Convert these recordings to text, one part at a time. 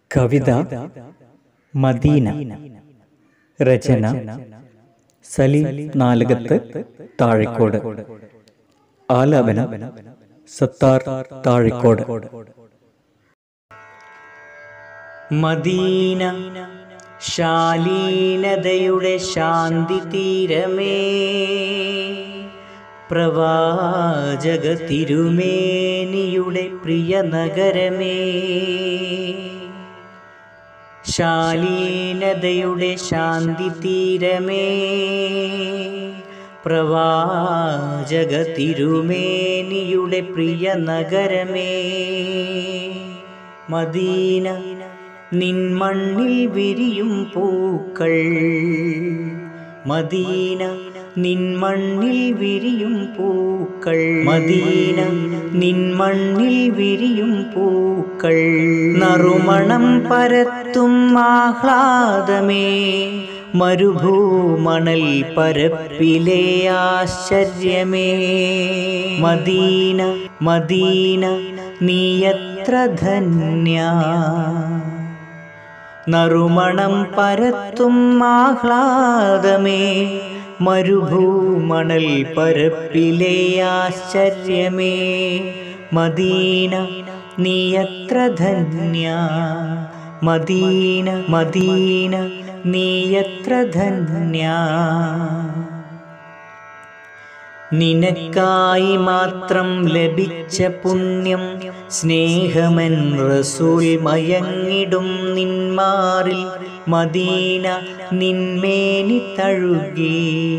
കവിത മദീന രചന സലീം നാലകത്ത് താഴെക്കോട് ആലാപനം സത്താർ താഴെക്കോട് മദീന ശാലീനതയുടെ ശാന്തി തീരമേ പ്രവാചക തിരുമേനിയുടെ പ്രിയ നഗരമേ ശാലീനതയുടെ ശാന്തി തീരമേ പ്രവാചക തിരുമേനിയുടെ പ്രിയ നഗരമേ മദീന നിൻമണ്ണിൽ വിരിയും പൂക്കൾ മദീന നിൻമണ്ണിൽ വിരിയും പൂക്കൾ മദീന നിൻമണ്ണിൽ വിരിയും പൂക്കൾ നറുമണം പരത്തും ആഹ്ലാദമേ മരുഭൂമണൽ പരപ്പിലെ ആശ്ചര്യമേ മദീന മദീന നീയത്ര ധന്യ നറുമണം പരത്തും ആഹ്ലാദമേ മരുഭൂമണൽ പരപ്പിലെ ആശ്ചര്യമേ മദീന നീയത്ര ധന്യ മദീന മദീന നീയത്ര ധന്യ നിനക്കായി മാത്രം ലഭിച്ച പുണ്യം സ്നേഹമൻ റസൂൽ മയങ്ങിടും നിന്മാറിൽ മദീന നിന്മേനി തഴുകി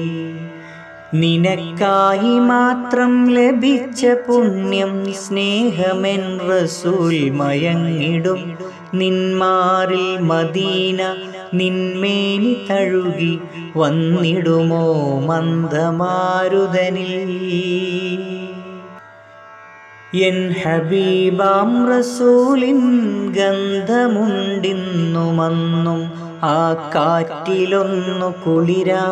നിനക്കായി മാത്രം ലഭിച്ച പുണ്യം സ്നേഹമെൻ റസൂൽ മയങ്ങിടും നിന്മാറിൽ മദീന നിന്മേനി തഴുകി വന്നിടുമോ മന്ദമാരുതനിൽ എൻ ഹബീബാം റസൂലിൻ ഗന്ധമുണ്ടിന്നുമന്നും ആ കാറ്റിലൊന്നു കുളിരാ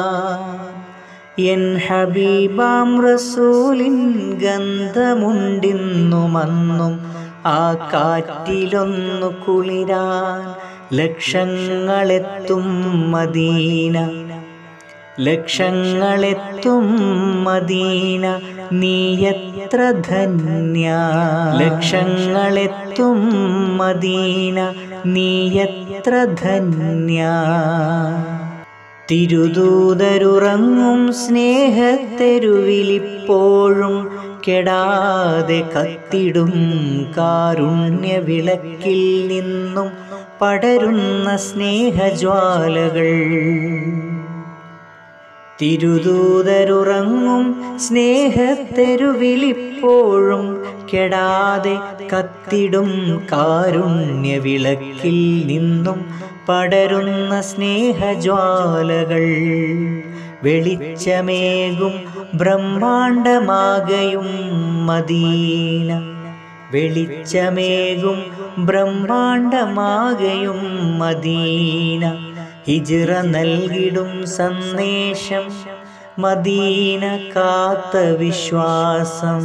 എൻ ഹബീബാം റസൂലിൻ ഗന്ധമുണ്ടിന്നുമന്നും ആ കാറ്റിലൊന്നു കുളിരാൻ ലക്ഷങ്ങളെത്തും മദീന ലക്ഷങ്ങളെത്തും മദീന നീയത്ര ധന്യ ലക്ഷങ്ങളെത്തും മദീന നീയത്ര ധന്യ തിരുദൂതരുറങ്ങും സ്നേഹത്തെരുവിലിപ്പോഴും കെടാതെ കത്തിടും കാരുണ്യ വിളക്കിൽ നിന്നും പടരുന്ന സ്നേഹജ്വാലകൾ തിരുദൂതരുറങ്ങും സ്നേഹത്തെരുവിലിപ്പോഴും കെടാതെ കത്തിടും കാരുണ്യ വിളക്കിൽ നിന്നും പടരുന്ന സ്നേഹജ്വാലകൾ വെളിച്ചമേകും ബ്രഹ്മാണ്ടമാകയും മദീന വെളിച്ചമേകും ബ്രഹ്മാണ്ടമാകയും മദീന ഹിജിറ നൽകിടും സന്ദേശം മദീന കാത്ത വിശ്വാസം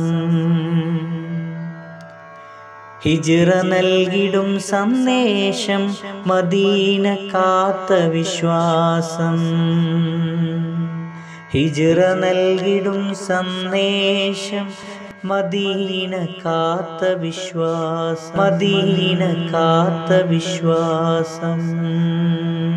ഹിജിറ നൽകിടും സന്ദേശം മദീന കാത്ത വിശ്വാസം ഹിജിറ നൽകിടും സന്ദേശം മദീന കാത്ത വിശ്വാസം മദീന കാത്ത വിശ്വാസം